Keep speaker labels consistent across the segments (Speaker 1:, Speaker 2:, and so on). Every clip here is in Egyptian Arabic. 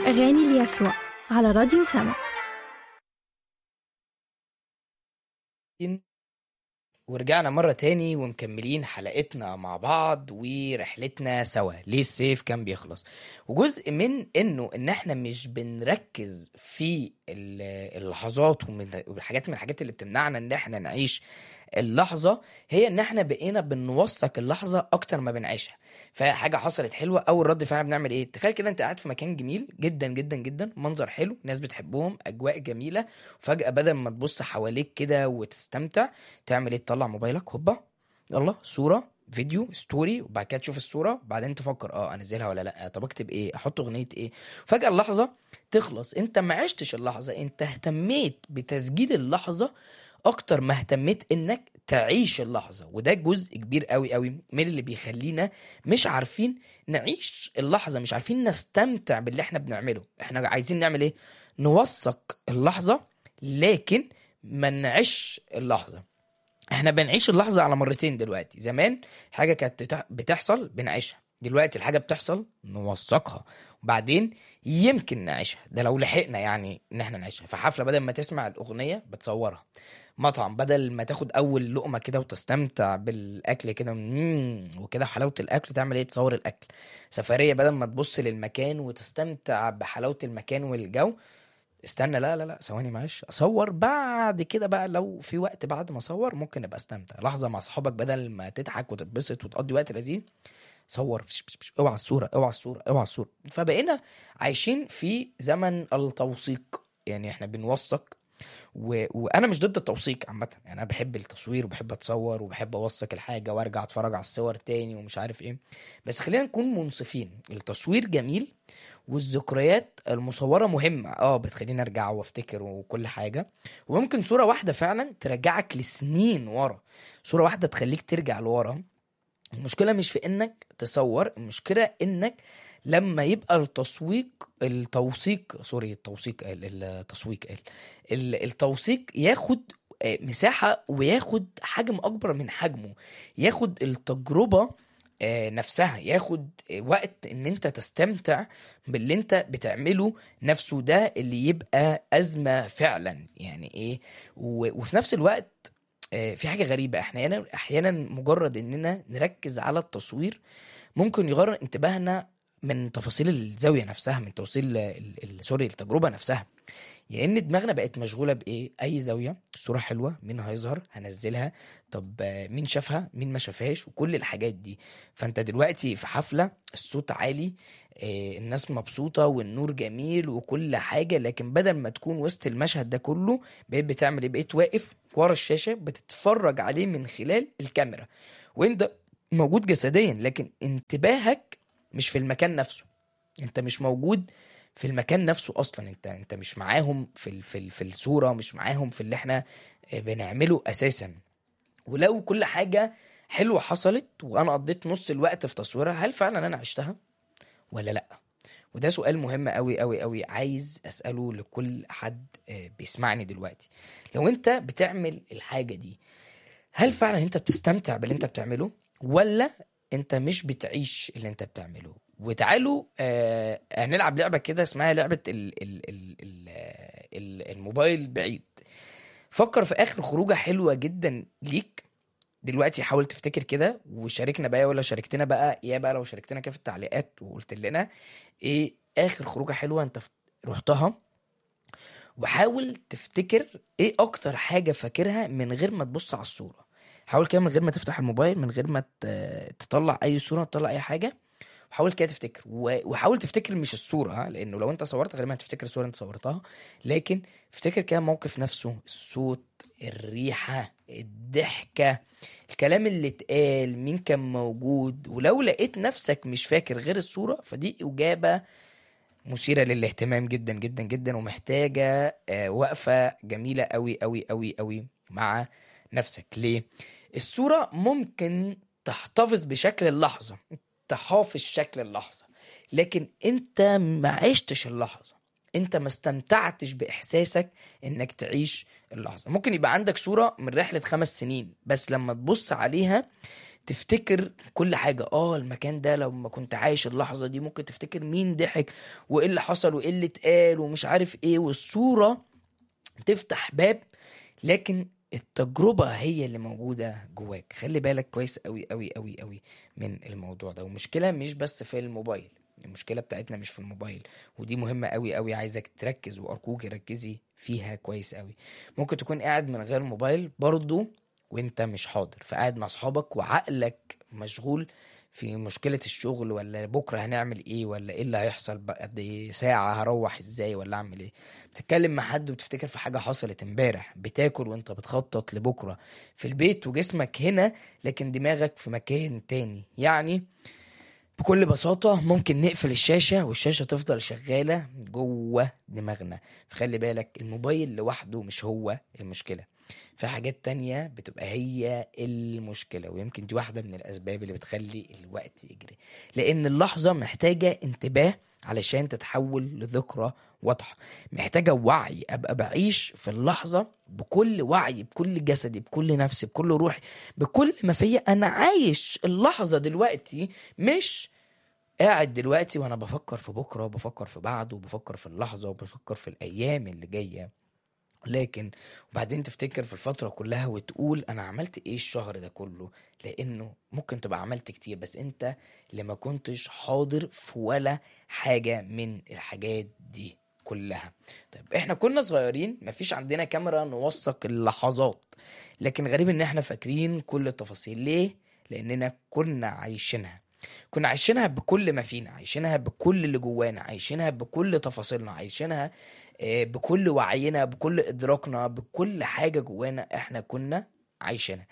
Speaker 1: أغاني ليسوع على راديو سما
Speaker 2: ورجعنا مرة تاني ومكملين حلقتنا مع بعض ورحلتنا سوا ليه الصيف كان بيخلص وجزء من انه ان احنا مش بنركز في ال- اللحظات ومن والحاجات من الحاجات اللي بتمنعنا ان احنا نعيش اللحظة هي ان احنا بقينا بنوثق اللحظة اكتر ما بنعيشها فحاجة حصلت حلوة اول رد فعل بنعمل ايه تخيل كده انت قاعد في مكان جميل جدا جدا جدا منظر حلو ناس بتحبهم اجواء جميلة وفجأة بدل ما تبص حواليك كده وتستمتع تعمل ايه تطلع موبايلك هوبا يلا صورة فيديو ستوري وبعد كده تشوف الصورة بعدين تفكر اه انزلها ولا لا طب اكتب ايه احط اغنية ايه فجأة اللحظة تخلص انت ما عشتش اللحظة انت اهتميت بتسجيل اللحظة اكتر ما اهتميت انك تعيش اللحظة وده جزء كبير قوي قوي من اللي بيخلينا مش عارفين نعيش اللحظة مش عارفين نستمتع باللي احنا بنعمله احنا عايزين نعمل ايه نوثق اللحظة لكن ما نعيش اللحظة احنا بنعيش اللحظة على مرتين دلوقتي زمان حاجة كانت بتح- بتحصل بنعيشها دلوقتي الحاجة بتحصل نوثقها وبعدين يمكن نعيشها ده لو لحقنا يعني ان احنا نعيشها في حفلة بدل ما تسمع الأغنية بتصورها مطعم بدل ما تاخد أول لقمة كده وتستمتع بالأكل كده مم، وكده حلاوة الأكل تعمل ايه تصور الأكل سفرية بدل ما تبص للمكان وتستمتع بحلاوة المكان والجو استنى لا لا لا ثواني معلش اصور بعد كده بقى لو في وقت بعد ما اصور ممكن ابقى استمتع لحظه مع اصحابك بدل ما تضحك وتتبسط وتقضي وقت لذيذ صور فش فش فش. اوعى الصوره اوعى الصوره اوعى الصوره فبقينا عايشين في زمن التوثيق يعني احنا بنوثق و... وانا مش ضد التوثيق عامه يعني انا بحب التصوير وبحب اتصور وبحب اوثق الحاجه وارجع اتفرج على الصور تاني ومش عارف ايه بس خلينا نكون منصفين التصوير جميل والذكريات المصورة مهمة اه بتخليني ارجع وافتكر وكل حاجة وممكن صورة واحدة فعلا ترجعك لسنين ورا صورة واحدة تخليك ترجع لورا المشكلة مش في انك تصور المشكلة انك لما يبقى التسويق التوثيق سوري التوثيق قال التسويق قال ال- التوثيق ياخد آه، مساحة وياخد حجم أكبر من حجمه ياخد التجربة آه، نفسها ياخد آه، وقت ان انت تستمتع باللي انت بتعمله نفسه ده اللي يبقى أزمة فعلا يعني ايه و- وفي نفس الوقت آه، في حاجة غريبة احيانا احيانا مجرد اننا نركز على التصوير ممكن يغير انتباهنا من تفاصيل الزاوية نفسها من توصيل ال- ال- سوري التجربة نفسها لان دماغنا بقت مشغوله بايه اي زاويه الصوره حلوه مين هيظهر هنزلها طب آه، مين شافها مين ما شافهاش وكل الحاجات دي فانت دلوقتي في حفله الصوت عالي آه، الناس مبسوطه والنور جميل وكل حاجه لكن بدل ما تكون وسط المشهد ده كله بقيت بتعمل ايه بقيت واقف ورا الشاشه بتتفرج عليه من خلال الكاميرا وانت موجود جسديا لكن انتباهك مش في المكان نفسه انت مش موجود في المكان نفسه اصلا انت انت مش معاهم في ال- في ال- في الصوره مش معاهم في اللي احنا بنعمله اساسا ولو كل حاجه حلوه حصلت وانا قضيت نص الوقت في تصويرها هل فعلا انا عشتها ولا لا وده سؤال مهم قوي قوي قوي عايز اساله لكل حد آه، بيسمعني دلوقتي لو انت بتعمل الحاجه دي هل فعلا انت بتستمتع باللي انت بتعمله ولا انت مش بتعيش اللي انت بتعمله وتعالوا آه هنلعب لعبه كده اسمها لعبه ال ال ال ال ال الموبايل بعيد فكر في اخر خروجه حلوه جدا ليك دلوقتي حاول تفتكر كده وشاركنا بقى ولا شاركتنا بقى يا بقى لو شاركتنا كده في التعليقات وقلت لنا ايه اخر خروجه حلوه انت ف- رحتها وحاول تفتكر ايه اكتر حاجه فاكرها من غير ما تبص على الصوره حاول كده من غير ما تفتح الموبايل من غير ما ت- تطلع اي صوره تطلع اي حاجه وحاول كده تفتكر و- وحاول تفتكر مش الصوره ها لانه لو انت صورت غالبا هتفتكر الصوره انت صورتها لكن افتكر كده الموقف نفسه الصوت الريحه الضحكه الكلام اللي اتقال مين كان موجود ولو لقيت نفسك مش فاكر غير الصوره فدي اجابه مثيره للاهتمام جدا جدا جدا ومحتاجه آه، وقفه جميله قوي قوي قوي قوي مع نفسك ليه الصوره ممكن تحتفظ بشكل اللحظه تحافظ شكل اللحظه لكن انت ما عشتش اللحظه انت ما استمتعتش باحساسك انك تعيش اللحظه ممكن يبقى عندك صوره من رحله خمس سنين بس لما تبص عليها تفتكر كل حاجة اه المكان ده لما كنت عايش اللحظة دي ممكن تفتكر مين ضحك وايه اللي حصل وايه اللي اتقال ومش عارف ايه والصورة تفتح باب لكن التجربة هي اللي موجودة جواك خلي بالك كويس قوي قوي قوي قوي من الموضوع ده ومشكلة مش بس في الموبايل المشكلة بتاعتنا مش في الموبايل ودي مهمة قوي قوي عايزك تركز وأرجوك ركزي فيها كويس قوي ممكن تكون قاعد من غير موبايل برضو وانت مش حاضر فقاعد مع اصحابك وعقلك مشغول في مشكلة الشغل ولا بكرة هنعمل ايه ولا ايه اللي هيحصل بعد ساعة هروح ازاي ولا اعمل ايه بتتكلم مع حد وبتفتكر في حاجة حصلت امبارح بتاكل وانت بتخطط لبكرة في البيت وجسمك هنا لكن دماغك في مكان تاني يعني بكل بساطة ممكن نقفل الشاشة والشاشة تفضل شغالة جوه دماغنا فخلي بالك الموبايل لوحده مش هو المشكلة في حاجات تانية بتبقى هي المشكلة ويمكن دي واحدة من الأسباب اللي بتخلي الوقت يجري لأن اللحظة محتاجة انتباه علشان تتحول لذكرى واضحة محتاجة وعي أبقى بعيش في اللحظة بكل وعي بكل جسدي بكل نفسي بكل روحي بكل ما فيا أنا عايش اللحظة دلوقتي مش قاعد دلوقتي وأنا بفكر في بكرة وبفكر في بعده وبفكر في اللحظة وبفكر في الأيام اللي جاية لكن وبعدين تفتكر في الفترة كلها وتقول أنا عملت إيه الشهر ده كله لأنه ممكن تبقى عملت كتير بس أنت اللي ما كنتش حاضر في ولا حاجة من الحاجات دي كلها طيب احنا كنا صغيرين مفيش عندنا كاميرا نوثق اللحظات لكن غريب ان احنا فاكرين كل التفاصيل ليه لاننا كنا عايشينها كنا عايشينها بكل ما فينا عايشينها بكل اللي جوانا عايشينها بكل تفاصيلنا عايشينها آه، بكل وعينا بكل ادراكنا بكل حاجه جوانا احنا كنا عايشينها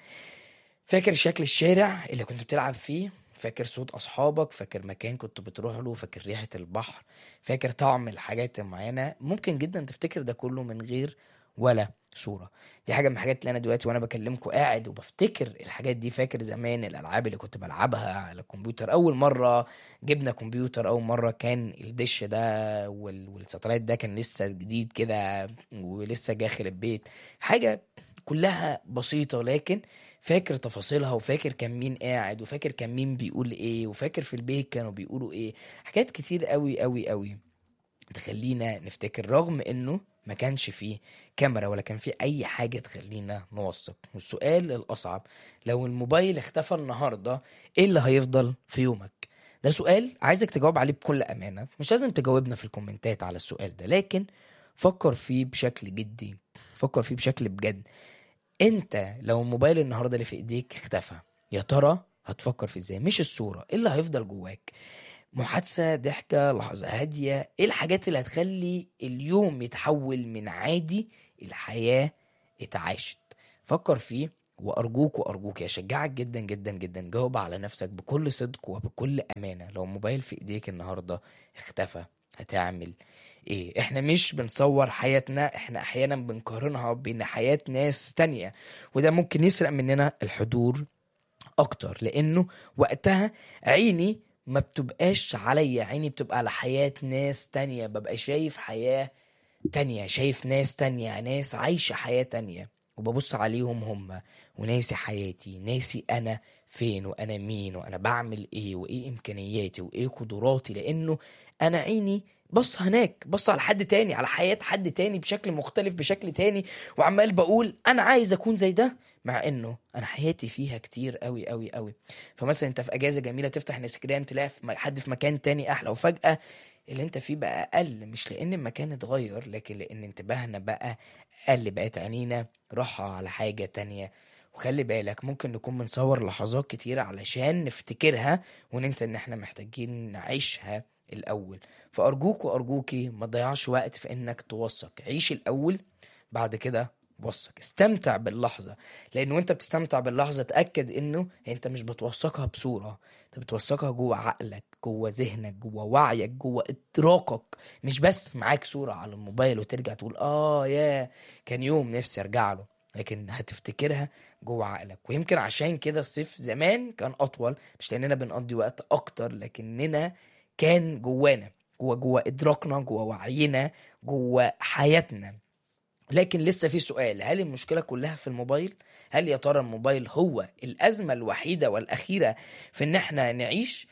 Speaker 2: فاكر شكل الشارع اللي كنت بتلعب فيه فاكر صوت اصحابك فاكر مكان كنت بتروح له فاكر ريحه البحر فاكر طعم الحاجات المعينه ممكن جدا تفتكر ده كله من غير ولا صوره دي حاجه من الحاجات اللي انا دلوقتي وانا بكلمكم قاعد وبفتكر الحاجات دي فاكر زمان الالعاب اللي كنت بلعبها على الكمبيوتر اول مره جبنا كمبيوتر اول مره كان الدش ده وال- والساتلايت ده كان لسه جديد كده ولسه داخل البيت حاجه كلها بسيطه لكن فاكر تفاصيلها وفاكر كان مين قاعد وفاكر كان مين بيقول ايه وفاكر في البيت كانوا بيقولوا ايه حاجات كتير قوي قوي قوي تخلينا نفتكر رغم انه ما كانش فيه كاميرا ولا كان فيه اي حاجه تخلينا نوثق والسؤال الاصعب لو الموبايل اختفى النهارده ايه اللي هيفضل في يومك ده سؤال عايزك تجاوب عليه بكل امانه مش لازم تجاوبنا في الكومنتات على السؤال ده لكن فكر فيه بشكل جدي فكر فيه بشكل بجد انت لو الموبايل النهارده اللي في ايديك اختفى يا ترى هتفكر في ازاي مش الصوره ايه اللي هيفضل جواك محادثه ضحكه لحظه هاديه ايه الحاجات اللي هتخلي اليوم يتحول من عادي الحياه اتعاشت فكر فيه وارجوك وارجوك اشجعك جدا جدا جدا جاوب على نفسك بكل صدق وبكل امانه لو الموبايل في ايديك النهارده اختفى هتعمل ايه احنا مش بنصور حياتنا احنا احيانا بنقارنها بين حياة ناس تانية وده ممكن يسرق مننا الحضور اكتر لانه وقتها عيني ما بتبقاش عليا عيني بتبقى على حياة ناس تانية ببقى شايف حياة تانية شايف ناس تانية ناس عايشة حياة تانية وببص عليهم هم وناسي حياتي ناسي انا فين وانا مين وانا بعمل ايه وايه امكانياتي وايه قدراتي لانه انا عيني بص هناك بص على حد تاني على حياة حد تاني بشكل مختلف بشكل تاني وعمال بقول انا عايز اكون زي ده مع انه انا حياتي فيها كتير قوي قوي قوي فمثلا انت في اجازه جميله تفتح انستجرام تلاقي في م- حد في مكان تاني احلى وفجاه اللي انت فيه بقى اقل مش لان المكان اتغير لكن لان انتباهنا بقى اقل بقت عينينا راحة على حاجه تانية وخلي بالك ممكن نكون بنصور لحظات كتيرة علشان نفتكرها وننسى ان احنا محتاجين نعيشها الاول فارجوك وارجوكي ما تضيعش وقت في انك توثق عيش الاول بعد كده وثق استمتع باللحظة لان وانت بتستمتع باللحظة تأكد انه انت مش بتوثقها بصورة انت بتوثقها جوه عقلك جوه ذهنك جوه وعيك جوه ادراكك مش بس معاك صورة على الموبايل وترجع تقول اه يا كان يوم نفسي ارجع له لكن هتفتكرها جوه عقلك ويمكن عشان كده الصيف زمان كان اطول مش لاننا بنقضي وقت اكتر لكننا كان جوانا جوه جوه ادراكنا جوه وعينا جوه حياتنا لكن لسه في سؤال هل المشكله كلها في الموبايل هل يا ترى الموبايل هو الازمه الوحيده والاخيره في ان احنا نعيش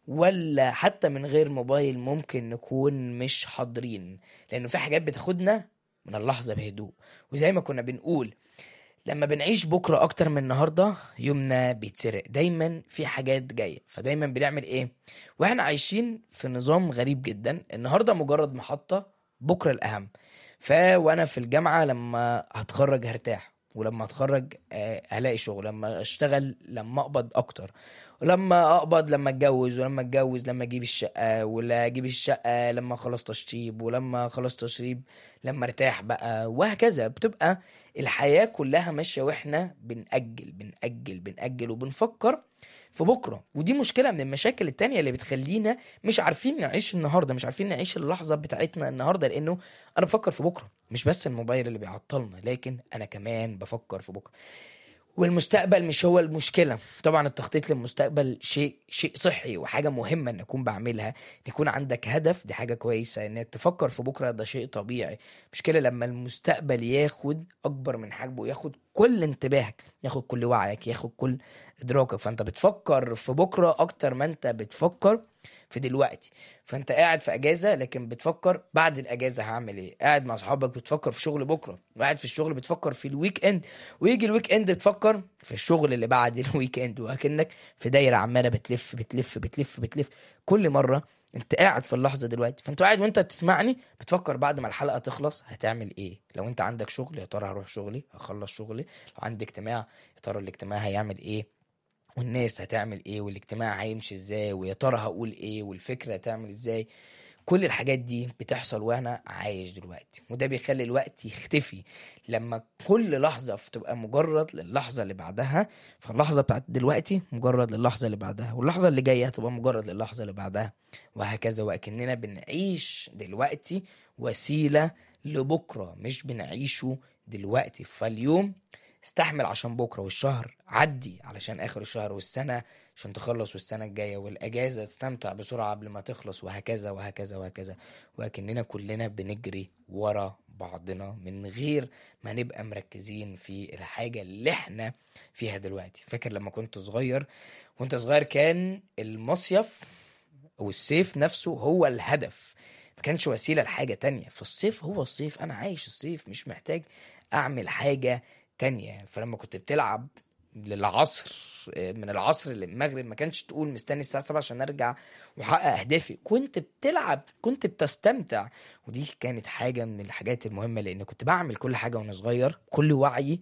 Speaker 2: ولا حتى من غير موبايل ممكن نكون مش حاضرين لانه في حاجات بتاخدنا من اللحظه بهدوء وزي ما كنا بنقول لما بنعيش بكره اكتر من النهارده يومنا بيتسرق دايما في حاجات جايه فدايما بنعمل ايه واحنا عايشين في نظام غريب جدا النهارده مجرد محطه بكره الاهم فوانا في الجامعه لما هتخرج هرتاح ولما اتخرج آه، هلاقي شغل لما اشتغل لما اقبض اكتر ولما اقبض لما اتجوز ولما اتجوز لما اجيب الشقه ولا اجيب الشقه لما اخلص تشطيب ولما اخلص تشطيب لما ارتاح بقى وهكذا بتبقى الحياه كلها ماشيه واحنا بنأجل بنأجل بنأجل وبنفكر في بكره ودي مشكله من المشاكل التانية اللي بتخلينا مش عارفين نعيش النهارده مش عارفين نعيش اللحظه بتاعتنا النهارده لانه انا بفكر في بكره مش بس الموبايل اللي بيعطلنا لكن انا كمان بفكر في بكره والمستقبل مش هو المشكلة طبعا التخطيط للمستقبل شيء شيء صحي وحاجة مهمة ان اكون بعملها ان يكون عندك هدف دي حاجة كويسة انك تفكر في بكرة ده شيء طبيعي مشكلة لما المستقبل ياخد اكبر من حجمه ياخد كل انتباهك ياخد كل وعيك ياخد كل ادراكك فانت بتفكر في بكرة اكتر ما انت بتفكر في دلوقتي فانت قاعد في اجازه لكن بتفكر بعد الاجازه هعمل ايه قاعد مع اصحابك بتفكر في شغل بكره وقاعد في الشغل بتفكر في الويك اند ويجي الويك اند تفكر في الشغل اللي بعد الويك اند وكأنك في دايره عماله بتلف بتلف بتلف بتلف كل مره انت قاعد في اللحظه دلوقتي فانت قاعد وانت بتسمعني بتفكر بعد ما الحلقه تخلص هتعمل ايه لو انت عندك شغل يا ترى هروح شغلي هخلص شغلي لو عندي اجتماع يا ترى الاجتماع هيعمل ايه والناس هتعمل ايه والاجتماع هيمشي ازاي ويا ترى هقول ايه والفكره هتعمل ازاي كل الحاجات دي بتحصل وانا عايش دلوقتي وده بيخلي الوقت يختفي لما كل لحظة بتبقى مجرد للحظة اللي بعدها فاللحظة بتاعت دلوقتي مجرد للحظة اللي بعدها واللحظة اللي جاية هتبقى مجرد للحظة اللي بعدها وهكذا وأكننا بنعيش دلوقتي وسيلة لبكرة مش بنعيشه دلوقتي فاليوم استحمل عشان بكره والشهر عدي علشان اخر الشهر والسنه عشان تخلص والسنه الجايه والاجازه تستمتع بسرعه قبل ما تخلص وهكذا وهكذا وهكذا وكأننا كلنا بنجري ورا بعضنا من غير ما نبقى مركزين في الحاجه اللي احنا فيها دلوقتي فاكر لما كنت صغير وانت صغير كان المصيف او الصيف نفسه هو الهدف ما كانش وسيله لحاجه تانية فالصيف هو الصيف انا عايش الصيف مش محتاج اعمل حاجه تانية فلما كنت بتلعب للعصر آه، من العصر للمغرب ما كانش تقول مستني الساعة 7 عشان ارجع واحقق اهدافي كنت بتلعب كنت بتستمتع ودي كانت حاجة من الحاجات المهمة لان كنت بعمل كل حاجة وانا صغير كل وعي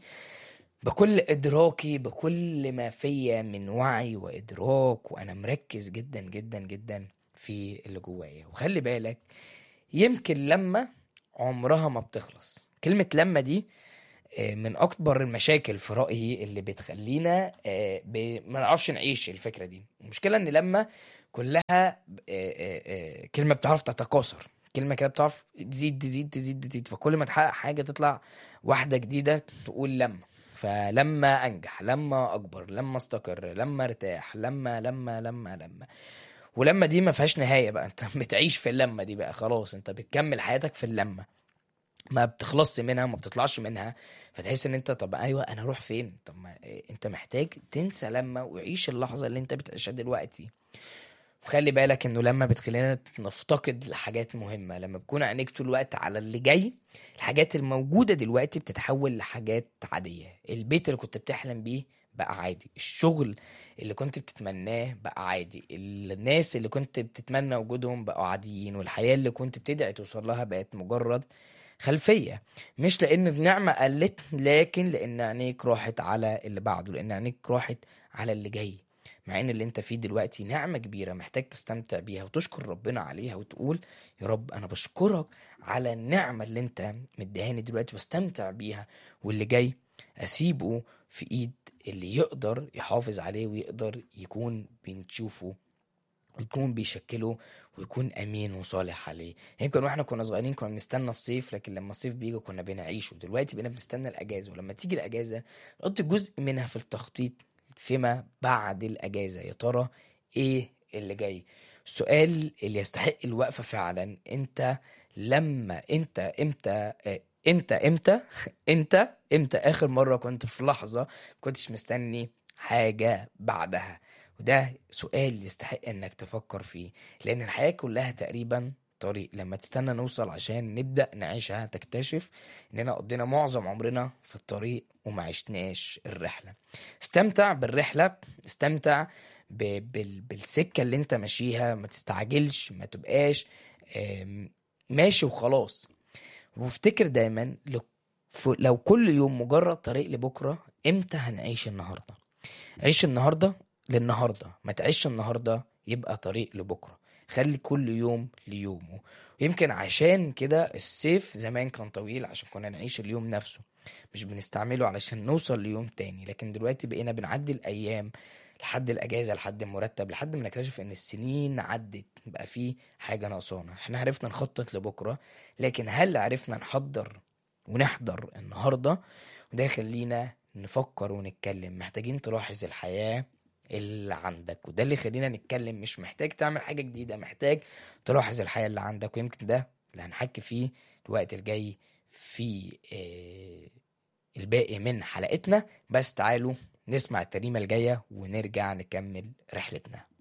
Speaker 2: بكل ادراكي بكل ما فيا من وعي وادراك وانا مركز جدا جدا جدا في اللي جوايا وخلي بالك يمكن لما عمرها ما بتخلص كلمة لما دي آه، من اكبر المشاكل في رايي اللي بتخلينا آه، ب- ما نعرفش نعيش الفكره دي المشكله ان لما كلها آه، آه، آه، كلمه بتعرف تتكاثر كلمه كده بتعرف تزيد تزيد تزيد تزيد فكل ما تحقق حاجه تطلع واحده جديده تقول لما فلما انجح لما اكبر لما استقر لما ارتاح لما لما لما لما ولما دي ما فيهاش نهايه بقى انت بتعيش في اللمه دي بقى خلاص انت بتكمل حياتك في اللمه ما بتخلصش منها ما بتطلعش منها فتحس ان انت طب ايوه انا اروح فين طب ما إيه، انت محتاج تنسى لما وعيش اللحظه اللي انت بتعيشها دلوقتي وخلي بالك انه لما بتخلينا نفتقد لحاجات مهمه لما بكون عينيك طول الوقت على اللي جاي الحاجات الموجوده دلوقتي بتتحول لحاجات عاديه البيت اللي كنت بتحلم بيه بقى عادي الشغل اللي كنت بتتمناه بقى عادي الناس اللي كنت بتتمنى وجودهم بقوا عاديين والحياه اللي كنت بتدعي توصل لها بقت مجرد خلفيه مش لان النعمه قلت لكن لان عينيك راحت على اللي بعده لان عينيك راحت على اللي جاي مع ان اللي انت فيه دلوقتي نعمه كبيره محتاج تستمتع بيها وتشكر ربنا عليها وتقول يا رب انا بشكرك على النعمه اللي انت مديهاني دلوقتي واستمتع بيها واللي جاي اسيبه في ايد اللي يقدر يحافظ عليه ويقدر يكون بنشوفه ويكون بيشكله ويكون امين وصالح عليه يمكن واحنا كنا صغيرين كنا بنستنى الصيف لكن لما الصيف بيجي كنا بنعيشه دلوقتي بقينا بنستنى الاجازه ولما تيجي الاجازه نحط جزء منها في التخطيط فيما بعد الاجازه يا ترى ايه اللي جاي السؤال اللي يستحق الوقفه فعلا انت لما انت امتى آه، انت امتى انت امتى اخر مرة كنت في لحظة كنتش مستني حاجة بعدها وده سؤال يستحق انك تفكر فيه لان الحياة كلها تقريبا طريق لما تستنى نوصل عشان نبدأ نعيشها تكتشف اننا قضينا معظم عمرنا في الطريق وما عشناش الرحلة استمتع بالرحلة استمتع ب... بال... بالسكة اللي انت ماشيها ما تستعجلش ما تبقاش آم، ماشي وخلاص وافتكر دايما لو, ف... لو كل يوم مجرد طريق لبكرة امتى هنعيش النهاردة عيش النهاردة للنهاردة ما تعيش النهاردة يبقى طريق لبكرة خلي كل يوم ليومه ويمكن عشان كده الصيف زمان كان طويل عشان كنا نعيش اليوم نفسه مش بنستعمله علشان نوصل ليوم تاني لكن دلوقتي بقينا بنعدي الأيام لحد الأجازة لحد المرتب لحد ما نكتشف إن السنين عدت بقى فيه حاجة ناقصانا احنا عرفنا نخطط لبكرة لكن هل عرفنا نحضر ونحضر النهاردة وده يخلينا نفكر ونتكلم محتاجين تلاحظ الحياة اللي عندك وده اللي يخلينا نتكلم مش محتاج تعمل حاجة جديدة محتاج تلاحظ الحياة اللي عندك ويمكن ده اللي هنحكي فيه الوقت الجاي في آه، الباقي من حلقتنا بس تعالوا نسمع التريمة الجاية ونرجع نكمل رحلتنا